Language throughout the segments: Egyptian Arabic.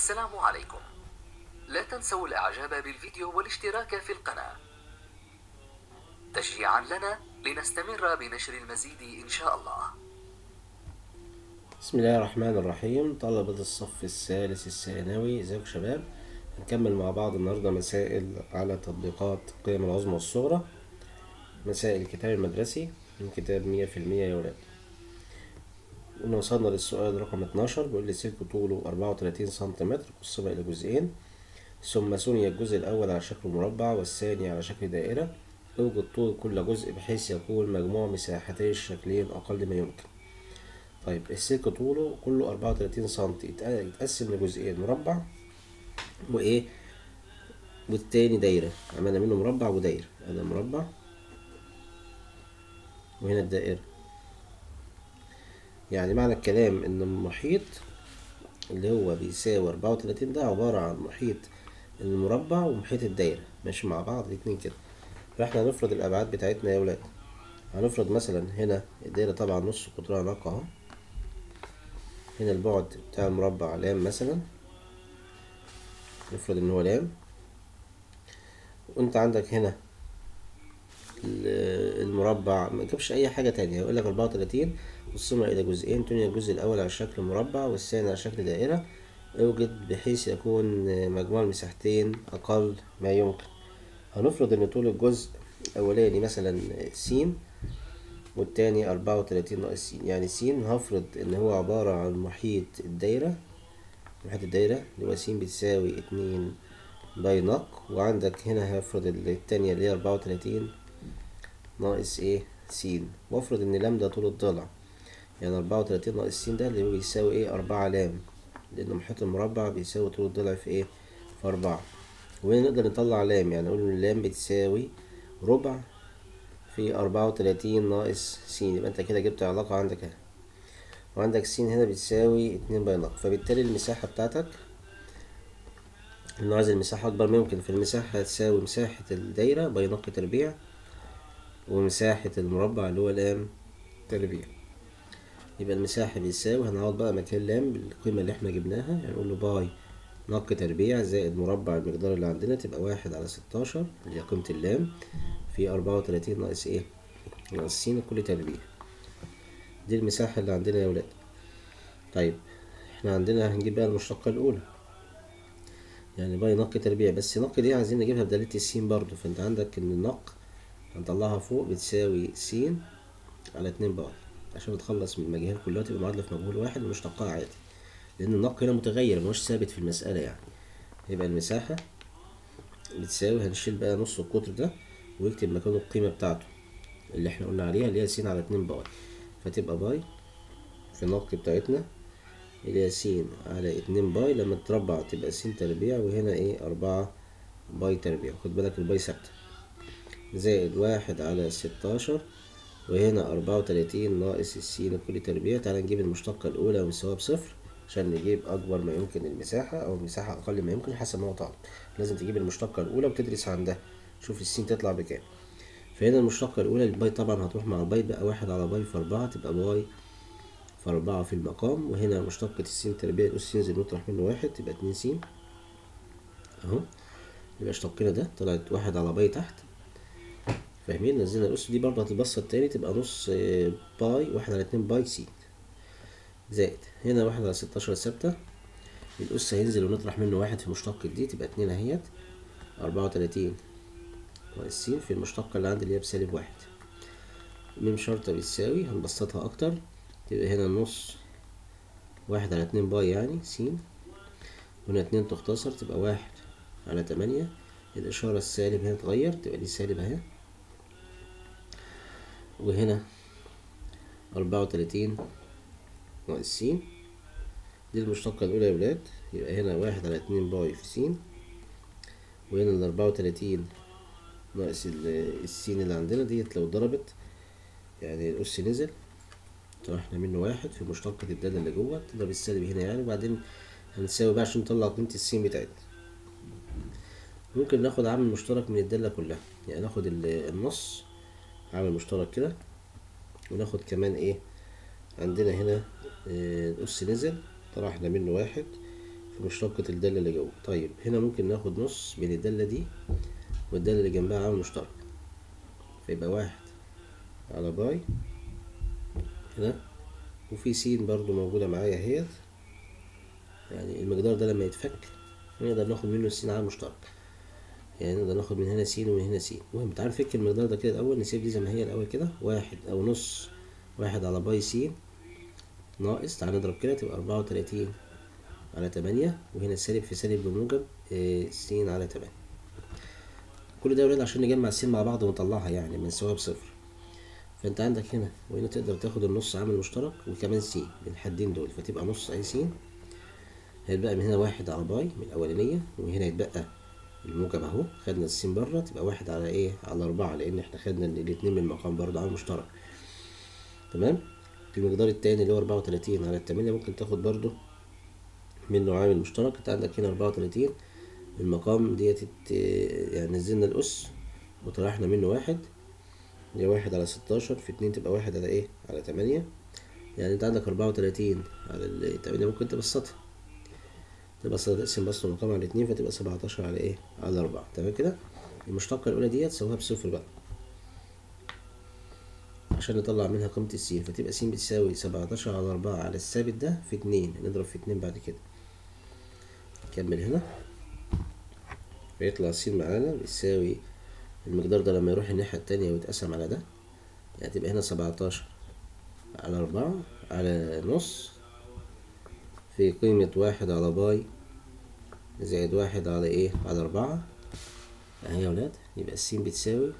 السلام عليكم لا تنسوا الاعجاب بالفيديو والاشتراك في القناة تشجيعا لنا لنستمر بنشر المزيد ان شاء الله بسم الله الرحمن الرحيم طلبة الصف الثالث الثانوي ازيكم شباب هنكمل مع بعض النهاردة مسائل على تطبيقات القيم العظمى والصغرى مسائل الكتاب المدرسي من كتاب مية في المية يا ولاد قلنا وصلنا للسؤال رقم اتناشر بيقول لي سلك طوله أربعة وتلاتين سنتيمتر قسم إلى جزئين ثم سني الجزء الأول على شكل مربع والثاني على شكل دائرة اوجد طول كل جزء بحيث يكون مجموع مساحتي الشكلين أقل ما يمكن طيب السلك طوله كله أربعة وتلاتين سنتي يتقسم لجزئين مربع وإيه والتاني دايرة عملنا منه مربع ودايرة هذا مربع وهنا الدائرة يعني معنى الكلام إن المحيط اللي هو بيساوي أربعة وتلاتين ده عبارة عن محيط المربع ومحيط الدايرة ماشي مع بعض الاتنين كده فاحنا هنفرض الأبعاد بتاعتنا يا ولاد هنفرض مثلا هنا الدايرة طبعا نص قطرها ناقة اهو هنا البعد بتاع المربع لام مثلا نفرض ان هو لام وانت عندك هنا المربع ما تجيبش اي حاجة تانية يقول لك أربعة وتلاتين قسمها إلى جزئين تنهي الجزء الأول على شكل مربع والثاني على شكل دائرة اوجد بحيث يكون مجموع المساحتين أقل ما يمكن هنفرض إن طول الجزء الأولاني مثلا س والتاني أربعة وتلاتين ناقص س يعني س هفرض إن هو عبارة عن محيط الدايرة محيط الدايرة اللي هو س بتساوي اتنين باي نق وعندك هنا هفرض التانية اللي هي أربعة وتلاتين ناقص ايه س وافرض ان لام ده طول الضلع يعني أربعة وتلاتين ناقص س ده اللي هو بيساوي ايه أربعة لام لأن محيط المربع بيساوي طول الضلع في ايه في أربعة وهنا نقدر نطلع لام يعني نقول إن اللام بتساوي ربع في أربعة وتلاتين ناقص س يبقى انت كده جبت علاقة عندك اهي وعندك س هنا بتساوي اتنين باي نق فبالتالي المساحة بتاعتك لو عايز المساحة أكبر ممكن في المساحة هتساوي مساحة الدايرة باي نق تربيع ومساحة المربع اللي هو لام تربيع يبقى المساحة بيساوي هنعوض بقى مكان لام بالقيمة اللي احنا جبناها يعني نقول له باي نق تربيع زائد مربع المقدار اللي عندنا تبقى واحد على ستاشر اللي هي قيمة اللام في أربعة وتلاتين ناقص ايه ناقص س كل تربيع دي المساحة اللي عندنا يا ولاد طيب احنا عندنا هنجيب بقى المشتقة الأولى يعني باي نق تربيع بس نق دي عايزين نجيبها بدالة السين برضو فانت عندك ان النق هنطلعها فوق بتساوي س على اتنين باي عشان نتخلص من المجاهيل كلها تبقى معادلة في مجهول واحد ومشتقها عادي لأن النق هنا متغير مش ثابت في المسألة يعني يبقى المساحة بتساوي هنشيل بقى نص القطر ده ويكتب مكانه القيمة بتاعته اللي احنا قلنا عليها اللي هي س على اتنين باي فتبقى باي في النق بتاعتنا اللي هي س على اتنين باي لما تربع تبقى س تربيع وهنا ايه أربعة باي تربيع خد بالك الباي ثابتة زائد واحد على ستاشر وهنا أربعة وتلاتين ناقص السين كل تربيع تعالى نجيب المشتقة الأولى ونساويها بصفر عشان نجيب أكبر ما يمكن المساحة أو المساحة أقل ما يمكن حسب ما هو طالب لازم تجيب المشتقة الأولى وتدرس عندها شوف السين تطلع بكام فهنا المشتقة الأولى الباي طبعا هتروح مع الباي بقى واحد على باي في أربعة تبقى باي في أربعة في المقام وهنا مشتقة السين تربيع الأس ينزل نطرح منه واحد تبقى اتنين سين أهو يبقى اشتقنا ده طلعت واحد على باي تحت فاهمين نزلنا الأس دي برضه هتتبسط تاني تبقى نص باي واحد على اتنين باي سي زائد هنا واحد على ستاشر ثابتة الأس هينزل ونطرح منه واحد في مشتقة دي تبقى اتنين اهيت أربعة وتلاتين ناقص س في المشتقة اللي عندي اللي هي بسالب واحد ميم شرطة بتساوي هنبسطها أكتر تبقى هنا نص واحد على اتنين باي يعني س وهنا اتنين تختصر تبقى واحد على تمانية الإشارة السالب هنا تغير تبقى دي سالب اهي وهنا أربعة وتلاتين ناقص س دي المشتقة الأولى يا ولاد يبقى هنا واحد على اتنين باي في س وهنا الأربعة وتلاتين ناقص السين اللي عندنا ديت لو ضربت يعني الأس نزل طرحنا منه واحد في مشتقة الدالة اللي جوه تضرب السالب هنا يعني وبعدين هنساوي بقى عشان نطلع قيمة السين بتاعتنا ممكن ناخد عامل مشترك من الدالة كلها يعني ناخد النص عامل مشترك كده وناخد كمان ايه عندنا هنا آه، الأس نزل طرحنا منه واحد في مشتقة الدالة اللي جوه طيب هنا ممكن ناخد نص بين الدالة دي والدالة اللي جنبها عامل مشترك فيبقى واحد على باي هنا وفي س برضو موجودة معايا اهيت يعني المقدار ده لما يتفك نقدر ناخد منه السين عامل مشترك يعني نقدر ناخد من هنا س ومن هنا س المهم تعال نفك المقدار ده كده الأول نسيب دي زي ما هي الأول كده واحد أو نص واحد على باي س ناقص تعال نضرب كده تبقى أربعة وتلاتين على تمانية وهنا سالب في سالب بموجب آه، س على تمانية كل ده يا ولاد عشان نجمع السين مع بعض ونطلعها يعني بنساويها بصفر فانت عندك هنا وهنا تقدر تاخد النص عامل مشترك وكمان س من الحدين دول فتبقى نص اي س هيتبقى من هنا واحد على باي من الأولانية وهنا يتبقى الموجب اهو خدنا السين بره تبقى واحد على ايه على أربعة لأن احنا خدنا ال- الاتنين من المقام برضه عامل مشترك تمام المقدار التاني اللي هو أربعة وتلاتين على التمانية ممكن تاخد برضه منه عامل مشترك انت عندك هنا أربعة وتلاتين المقام ديت ات- يعني نزلنا الأس وطرحنا منه واحد اللي هي واحد على ستاشر في اتنين تبقى واحد على ايه على تمانية يعني انت عندك أربعة وتلاتين على التمانية ممكن تبسطها تبسط تقسم بس المقام على اتنين فتبقى سبعتاشر على ايه على أربعة تمام كده المشتقة الأولى ديت سويها بصفر بقى عشان نطلع منها قيمة السين فتبقى س بتساوي سبعتاشر على أربعة على الثابت ده في اتنين نضرب في اتنين بعد كده نكمل هنا فيطلع س معانا بيساوي المقدار ده لما يروح الناحية التانية ويتقسم على ده يعني تبقى هنا سبعتاشر على أربعة على نص في قيمة واحد على باي زائد واحد على ايه على أربعة اهي يا ولاد يبقى السين بتساوي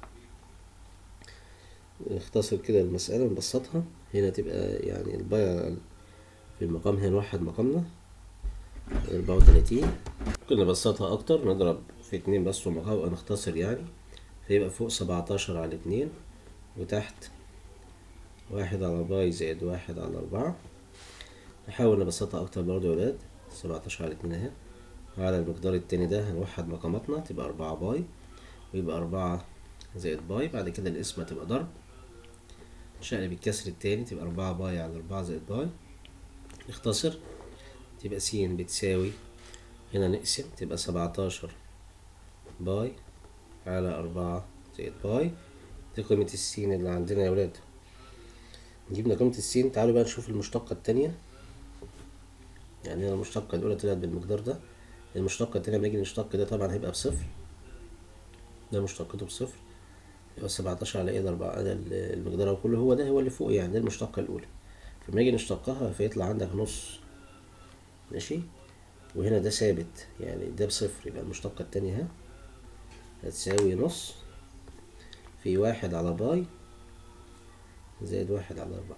نختصر كده المسألة ونبسطها هنا تبقى يعني الباي في المقام هنا نوحد مقامنا أربعة وتلاتين ممكن نبسطها أكتر نضرب في اتنين بس ومقام ونختصر يعني فيبقى فوق سبعتاشر على اتنين وتحت واحد على باي زائد واحد على أربعة نحاول نبسطها أكتر برضه يا ولاد سبعتاشر على اتنين أهي وعلى المقدار التاني ده هنوحد مقاماتنا تبقى أربعة باي ويبقى أربعة زائد باي بعد كده القسمة تبقى ضرب نشقلب الكسر التاني تبقى أربعة باي على أربعة زائد باي نختصر تبقى س بتساوي هنا نقسم تبقى سبعتاشر باي على أربعة زائد باي دي قيمة السين اللي عندنا يا ولاد جبنا قيمة السين تعالوا بقى نشوف المشتقة التانية يعني هنا المشتقة الأولى طلعت بالمقدار ده المشتقة التانية لما نيجي نشتق ده طبعا هيبقى بصفر ده مشتقته بصفر يبقى سبعتاشر على ايه ده أربعة ده ال- المقدار كله هو ده هو اللي فوق يعني ده المشتقة الأولى فلما نيجي نشتقها فيطلع عندك نص ماشي وهنا ده ثابت يعني ده بصفر يبقى المشتقة التانية اهي هتساوي نص في واحد على باي زائد واحد على أربعة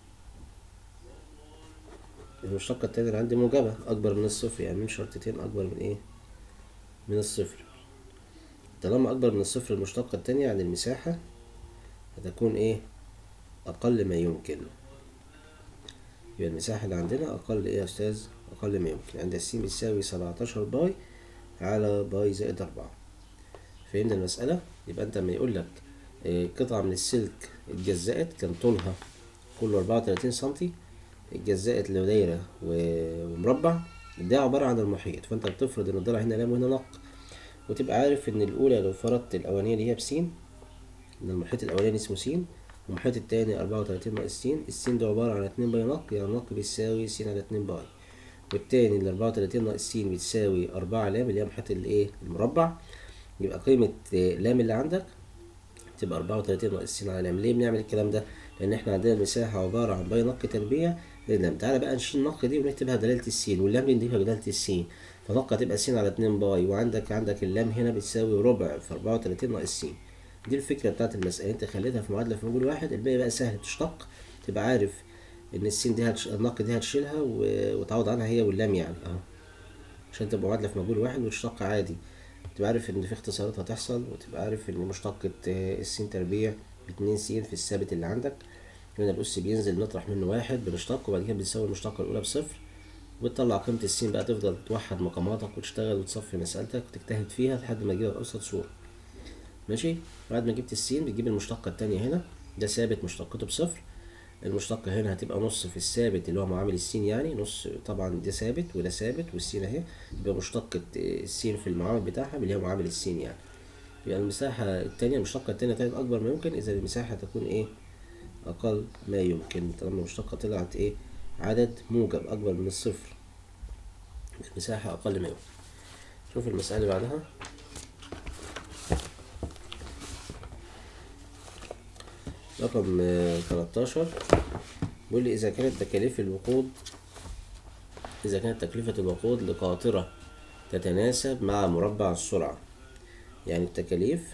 المشتقة التانية اللي عندي موجبة أكبر من الصفر يعني من شرطتين أكبر من إيه؟ من الصفر طالما أكبر من الصفر المشتقة التانية يعني المساحة هتكون إيه؟ أقل ما يمكن يبقى المساحة اللي عندنا أقل إيه يا أستاذ؟ أقل ما يمكن عند السين بتساوي سبعتاشر باي على باي زائد أربعة فهمنا المسألة؟ يبقى أنت لما يقول لك آه، قطعة من السلك اتجزأت كان طولها كله أربعة وتلاتين سنتي اتجزأت لدايرة و- ومربع ده عبارة عن المحيط فأنت بتفرض إن الضلع هنا لام وهنا نق وتبقى عارف إن الأولى لو فرضت الأولانية اللي هي بسين إن المحيط الأولاني اسمه س والمحيط التاني أربعة وتلاتين ناقص س السين ده عبارة عن اتنين باي نق يعني نق بيساوي س على اتنين باي والتاني اللي أربعة وتلاتين ناقص س بتساوي أربعة لام اللي هي محيط الإيه المربع يبقى قيمة آه، لام اللي عندك تبقى أربعة وتلاتين ناقص س على لام ليه بنعمل الكلام ده؟ لأن احنا عندنا المساحة عبارة عن باي نق تربيع لام تعالى بقى نشيل النق دي ونكتبها دلالة السين واللام دي نضيفها دلالة السين فنق هتبقى س على اتنين باي وعندك عندك اللام هنا بتساوي ربع في أربعة وتلاتين ناقص س دي الفكرة بتاعت المسألة انت خليتها في معادلة في مجهول واحد الباقي بقى سهل تشتق تبقى عارف ان السين دي هتش... النق دي هتشيلها و... وتعوض عنها هي واللام يعني اهو عشان تبقى معادلة في مجهول واحد وتشتق عادي تبقى عارف ان في اختصارات هتحصل وتبقى عارف ان مشتقة آه، السين تربيع باتنين س في الثابت اللي عندك هنا الأس بينزل نطرح منه واحد بنشتق وبعد كده بنساوي المشتقة الأولى بصفر وتطلع قيمة السين بقى تفضل توحد مقاماتك وتشتغل وتصفي مسألتك وتجتهد فيها لحد ما تجيب أبسط صورة ماشي بعد ما جبت السين بتجيب المشتقة التانية هنا ده ثابت مشتقته بصفر المشتقة هنا هتبقى نص في الثابت اللي هو معامل السين يعني نص طبعا ده ثابت وده ثابت والسين اهي يبقى مشتقة السين في المعامل بتاعها اللي هي معامل السين يعني يبقى المساحة التانية المشتقة التانية طلعت أكبر ما يمكن إذا المساحة تكون إيه أقل ما يمكن طالما المشتقة طلعت إيه عدد موجب أكبر من الصفر المساحة أقل ما يمكن شوف المسألة اللي بعدها رقم تلاتاشر بيقول لي إذا كانت تكاليف الوقود إذا كانت تكلفة الوقود لقاطرة تتناسب مع مربع السرعة يعني التكاليف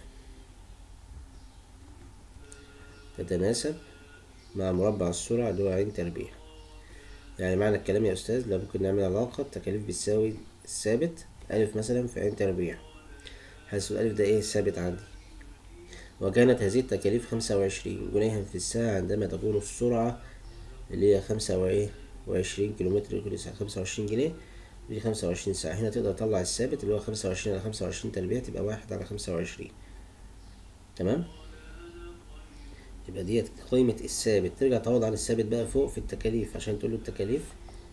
تتناسب مع مربع السرعة اللي هو عين تربيع يعني معنى الكلام يا أستاذ لو ممكن نعمل علاقة التكاليف بتساوي الثابت ألف مثلا في عين تربيع حيث الألف ده إيه ثابت عندي وكانت هذه التكاليف خمسة وعشرين جنيها في الساعة عندما تكون السرعة اللي هي خمسة وعشرين كيلومتر كل ساعة خمسة وعشرين جنيه دي خمسة وعشرين ساعة هنا تقدر تطلع الثابت اللي هو خمسة وعشرين على خمسة وعشرين تربيع تبقى واحد على خمسة وعشرين تمام يبقى ديت قيمة الثابت ترجع تعوض عن الثابت بقى فوق في التكاليف عشان تقول له التكاليف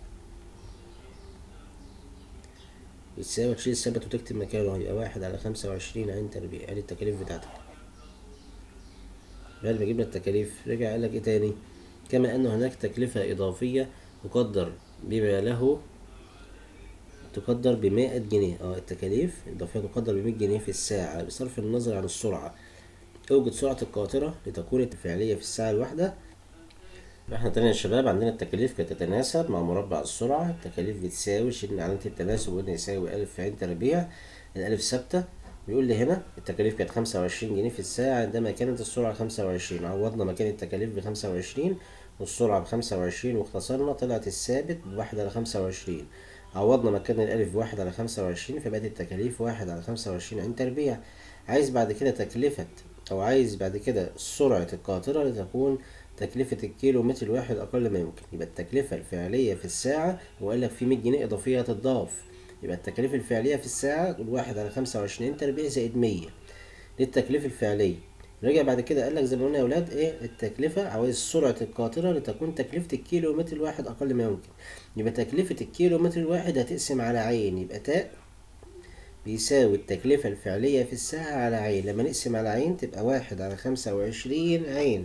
بتساوي تشيل الثابت وتكتب مكانه هيبقى واحد على خمسة وعشرين عين تربيع ادي التكاليف بتاعتك بعد ما جبنا التكاليف رجع قال لك ايه تاني كما ان هناك تكلفة اضافية تقدر بما له تقدر بمائة جنيه اه التكاليف الإضافية تقدر بمية جنيه في الساعة بصرف النظر عن السرعة اوجد سرعة القاطرة لتكون الفعلية في الساعة الواحدة احنا تاني يا شباب عندنا التكاليف كانت تتناسب مع مربع السرعة التكاليف بتساوي شلنا علامة التناسب وقلنا يساوي ألف في عين تربيع الألف ثابتة بيقول لي هنا التكاليف كانت خمسة وعشرين جنيه في الساعة عندما كانت السرعة خمسة وعشرين عوضنا مكان التكاليف بخمسة وعشرين والسرعة بخمسة وعشرين واختصرنا طلعت الثابت بواحد على خمسة وعشرين عوضنا مكان الألف بواحد على خمسة وعشرين فبقت التكاليف واحد على خمسة وعشرين عين تربيع عايز بعد كده تكلفة أو عايز بعد كده سرعة القاطرة لتكون تكلفة الكيلو متر الواحد أقل ما يمكن يبقى التكلفة الفعلية في الساعة وقال لك في مية جنيه إضافية هتضاف يبقى التكلفة الفعلية في الساعة الواحد على خمسة وعشرين تربيع زائد مية دي التكلفة الفعلية رجع بعد كده قال لك زي ما قلنا يا ولاد ايه التكلفة عاوز سرعة القاطرة لتكون تكلفة الكيلو متر الواحد أقل ما يمكن يبقى تكلفة الكيلو متر الواحد هتقسم على عين يبقى تاء بيساوي التكلفة الفعلية في الساعة على عين لما نقسم على عين تبقى واحد على خمسة وعشرين عين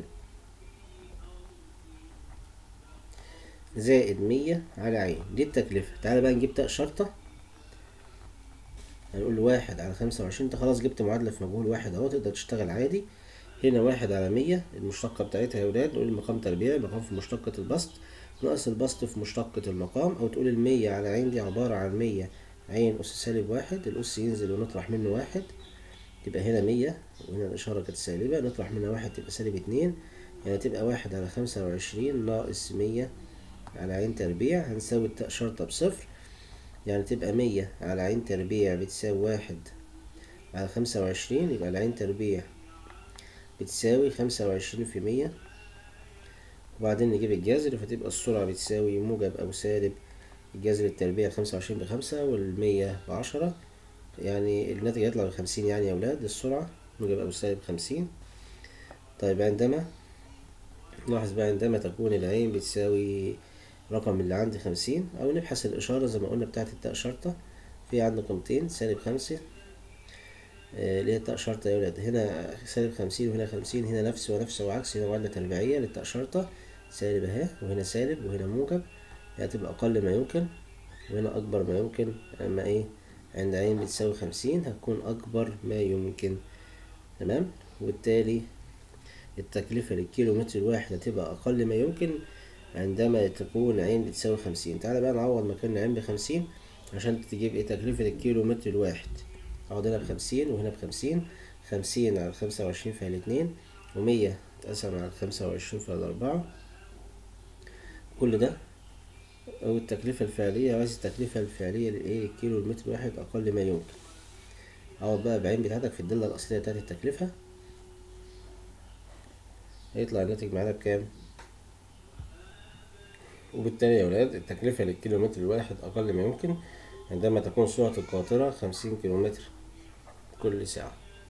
زائد مية على عين دي التكلفة تعالى بقى نجيب تاء شرطة هنقول واحد على خمسة وعشرين انت خلاص جبت معادلة في مجهول واحد اهو تقدر تشتغل عادي هنا واحد على مية المشتقة بتاعتها يا ولاد نقول المقام تربيع المقام في مشتقة البسط ناقص البسط في مشتقة المقام أو تقول المية على عين دي عبارة عن مية عين أس سالب واحد الأس ينزل ونطرح منه واحد تبقى هنا مية وهنا الإشارة كانت سالبة نطرح منها واحد تبقى سالب اتنين يعني تبقى واحد على خمسة وعشرين ناقص مية على عين تربيع هنساوي التاء شرطة بصفر يعني تبقى مية على عين تربيع بتساوي واحد على خمسة وعشرين يبقى العين تربيع بتساوي خمسة وعشرين في مية وبعدين نجيب الجذر فتبقى السرعة بتساوي موجب أو سالب الجذر التربيع خمسة وعشرين بخمسة والمية بعشرة يعني الناتج هيطلع بخمسين يعني يا ولاد السرعة موجب أو سالب خمسين طيب عندما نلاحظ بقى عندما تكون العين بتساوي رقم اللي عندي خمسين أو نبحث الإشارة زي ما قلنا بتاعت التاء شرطة في عندنا قيمتين سالب خمسة اللي هي التاء شرطة يا ولاد هنا سالب خمسين وهنا خمسين هنا نفس ونفس وعكس هنا معادلة تربيعية للتاء شرطة سالب اهي وهنا سالب وهنا موجب يعني هتبقى أقل ما يمكن وهنا أكبر ما يمكن أما إيه عند عين بتساوي خمسين هتكون أكبر ما يمكن تمام وبالتالي التكلفة للكيلو متر الواحد هتبقى أقل ما يمكن عندما تكون عين بتساوي خمسين تعالى بقى نعوض مكان عين بخمسين عشان تجيب ايه تكلفة الكيلو متر الواحد اقعد هنا بخمسين وهنا بخمسين خمسين على خمسة وعشرين في الاتنين ومية تقسم على خمسة وعشرين في الأربعة كل ده أو التكلفة الفعلية عايز التكلفة الفعلية لإيه الكيلو المتر واحد أقل ما يمكن اقعد بقى بعين بتاعتك في الدالة الأصلية بتاعت التكلفة هيطلع الناتج معانا بكام؟ وبالتالي يا ولاد التكلفة للكيلومتر الواحد أقل ما يمكن عندما تكون سرعة القاطرة خمسين كيلومتر كل ساعة